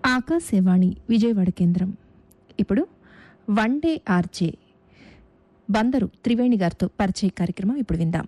ఆకాశవాణి విజయవాడ కేంద్రం ఇప్పుడు one day RJ Bandaru Triveni గారితో పరిచయ కార్యక్రమం ఇప్పుడు విందాం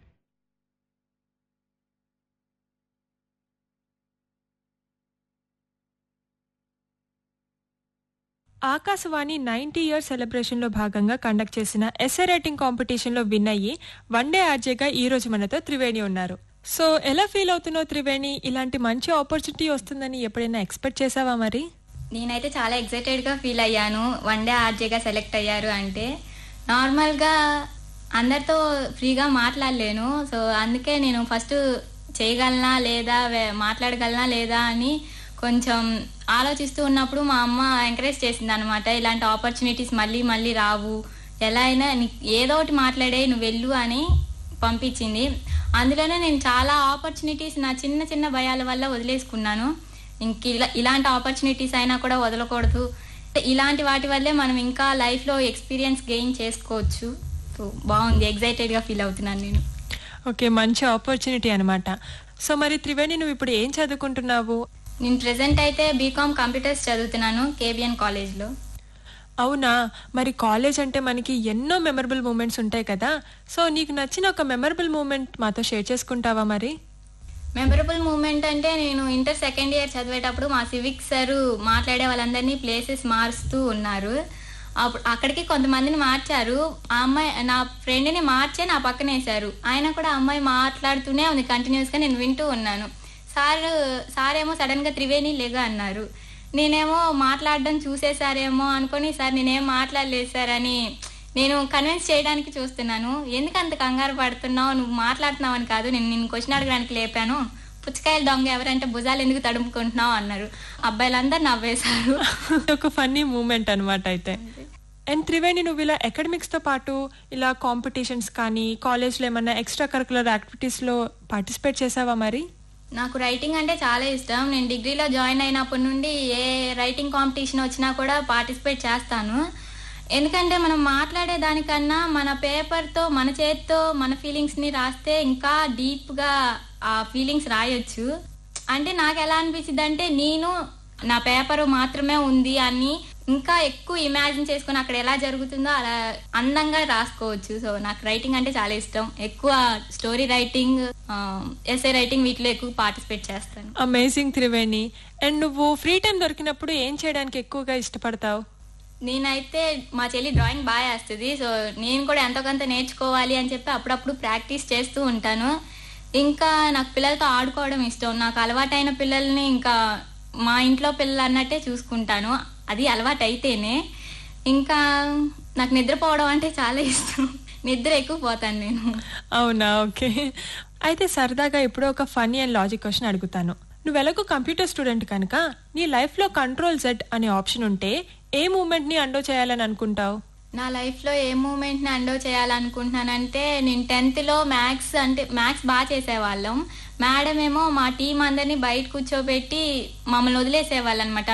ఆకాశవాణి నైన్టీ ఇయర్స్ సెలబ్రేషన్లో భాగంగా కండక్ట్ చేసిన ఎస్ఏ రైటింగ్ కాంపిటీషన్లో విన్ అయ్యి వన్ డే ఆర్జేగా ఈ రోజు మనతో త్రివేణి ఉన్నారు సో ఎలా ఫీల్ అవుతున్నావు త్రివేణి ఇలాంటి మంచి ఆపర్చునిటీ వస్తుందని ఎప్పుడైనా ఎక్స్పెక్ట్ చేసావా మరి నేనైతే చాలా ఎక్సైటెడ్గా ఫీల్ అయ్యాను వన్ డే ఆర్జేగా సెలెక్ట్ అయ్యారు అంటే నార్మల్గా అందరితో ఫ్రీగా మాట్లాడలేను సో అందుకే నేను ఫస్ట్ చేయగలనా లేదా వే- మాట్లాడగలనా లేదా అని కొంచెం ఆలోచిస్తూ ఉన్నప్పుడు మా అమ్మ ఎంకరేజ్ చేసింది అనమాట ఇలాంటి ఆపర్చునిటీస్ మళ్ళీ మళ్ళీ రావు ఎలా అయినా నీ- ఏదో ఒకటి మాట్లాడే నువ్వు వెళ్ళు అని పంపించింది అందులోనే నేను చాలా ఆపర్చునిటీస్ నా చిన్న చిన్న భయాల వల్ల వదిలేసుకున్నాను ఇంక ఇలా ఇలాంటి ఆపర్చునిటీస్ అయినా కూడా వదలకూడదు ఇలాంటి వాటి వల్లే మనం ఇంకా లైఫ్లో ఎక్స్పీరియన్స్ గెయిన్ చేసుకోవచ్చు సో బాగుంది ఎగ్జైటెడ్గా ఫీల్ అవుతున్నాను నేను ఓకే మంచి ఆపర్చునిటీ అనమాట సో మరి త్రివేణి నువ్వు ఇప్పుడు ఏం చదువుకుంటున్నావు నేను ప్రెసెంట్ అయితే బీకామ్ కంప్యూటర్స్ చదువుతున్నాను కేబిఎన్ కాలేజ్లో అవునా మరి కాలేజ్ అంటే మనకి ఎన్నో మెమరబుల్ మూమెంట్స్ ఉంటాయి కదా సో నీకు నచ్చిన ఒక మెమరబుల్ మూమెంట్ మాతో షేర్ చేసుకుంటావా మరి మెమరబుల్ మూమెంట్ అంటే నేను ఇంటర్ సెకండ్ ఇయర్ చదివేటప్పుడు మా సివిక్స్ సార్ మాట్లాడే వాళ్ళందరినీ ప్లేసెస్ మారుస్తూ ఉన్నారు అప్పుడు అక్కడికి కొంతమందిని మార్చారు ఆ అమ్మాయి నా ఫ్రెండ్ని మార్చే నా పక్కన వేశారు ఆయన కూడా ఆ అమ్మాయి మాట్లాడుతూనే ఉంది కంటిన్యూస్గా నేను వింటూ ఉన్నాను సార్ సార్ ఏమో సడన్గా త్రివేణి లేగా అన్నారు నేనేమో మాట్లాడడం చూసేసారేమో అనుకొని సార్ నేనేం మాట్లాడలేదు సార్ అని నేను కన్విన్స్ చేయడానికి చూస్తున్నాను ఎందుకు అంత కంగారు పడుతున్నావు నువ్వు మాట్లాడుతున్నావు అని కాదు నేను నిన్ను క్వశ్చన్ అడగడానికి లేపాను పుచ్చకాయలు దొంగ ఎవరంటే భుజాలు ఎందుకు తడుముకుంటున్నావు అన్నారు అబ్బాయిలందరూ నవ్వేశారు ఒక ఫన్నీ మూమెంట్ అనమాట అయితే అండ్ త్రివేణి నువ్వు ఇలా academics తో పాటు ఇలా కాంపిటీషన్స్ కానీ కాలేజ్లో ఏమన్నా ఎక్స్ట్రా కరికులర్ యాక్టివిటీస్లో పార్టిసిపేట్ చేసావా మరి నాకు రైటింగ్ అంటే చాలా ఇష్టం నేను డిగ్రీలో జాయిన్ అయినప్పటి నుండి ఏ రైటింగ్ కాంపిటీషన్ వచ్చినా కూడా పార్టిసిపేట్ చేస్తాను ఎందుకంటే మనం మాట్లాడే దానికన్నా మన పేపర్తో మన చేతితో మన ఫీలింగ్స్ని రాస్తే ఇంకా డీప్గా ఆ ఫీలింగ్స్ రాయొచ్చు అంటే నాకు ఎలా అనిపించింది అంటే నేను నా పేపర్ మాత్రమే ఉంది అని ఇంకా ఎక్కువ ఇమాజిన్ చేసుకుని అక్కడ ఎలా జరుగుతుందో అలా అందంగా రాసుకోవచ్చు సో నాకు రైటింగ్ అంటే చాలా ఇష్టం ఎక్కువ స్టోరీ రైటింగ్ ఎస్ఏ రైటింగ్ వీటిలో ఎక్కువ పార్టిసిపేట్ చేస్తాను అమేజింగ్ త్రివేణి అండ్ నువ్వు ఫ్రీ టైం దొరికినప్పుడు ఏం చేయడానికి ఎక్కువగా ఇష్టపడతావు నేనైతే మా చెల్లి డ్రాయింగ్ బాగా వేస్తుంది సో నేను కూడా ఎంతో కొంత నేర్చుకోవాలి అని చెప్పి అప్పుడప్పుడు ప్రాక్టీస్ చేస్తూ ఉంటాను ఇంకా నాకు పిల్లలతో ఆడుకోవడం ఇష్టం నాకు అలవాటైన పిల్లల్ని ఇంకా మా ఇంట్లో పిల్లలు అన్నట్టే చూసుకుంటాను అది అలవాటు అయితేనే ఇంకా నాకు నిద్రపోవడం అంటే చాలా ఇష్టం నిద్ర ఎక్కువ పోతాను నేను అవునా ఓకే అయితే సరదాగా ఇప్పుడు ఒక ఫనీ అండ్ లాజిక్ క్వశ్చన్ అడుగుతాను నువ్వు ఎలాగో కంప్యూటర్ స్టూడెంట్ కనుక నీ లైఫ్లో కంట్రోల్ జెడ్ అనే ఆప్షన్ ఉంటే ఏ మూమెంట్ని అండో చేయాలని అనుకుంటావు నా లైఫ్లో ఏ మూమెంట్ని అండో చేయాలనుకుంటున్నానంటే నేను టెన్త్లో మ్యాథ్స్ అంటే మ్యాథ్స్ బాగా చేసేవాళ్ళం మేడం ఏమో మా టీం అందరినీ బయట కూర్చోబెట్టి మమ్మల్ని వదిలేసేవాళ్ళు అనమాట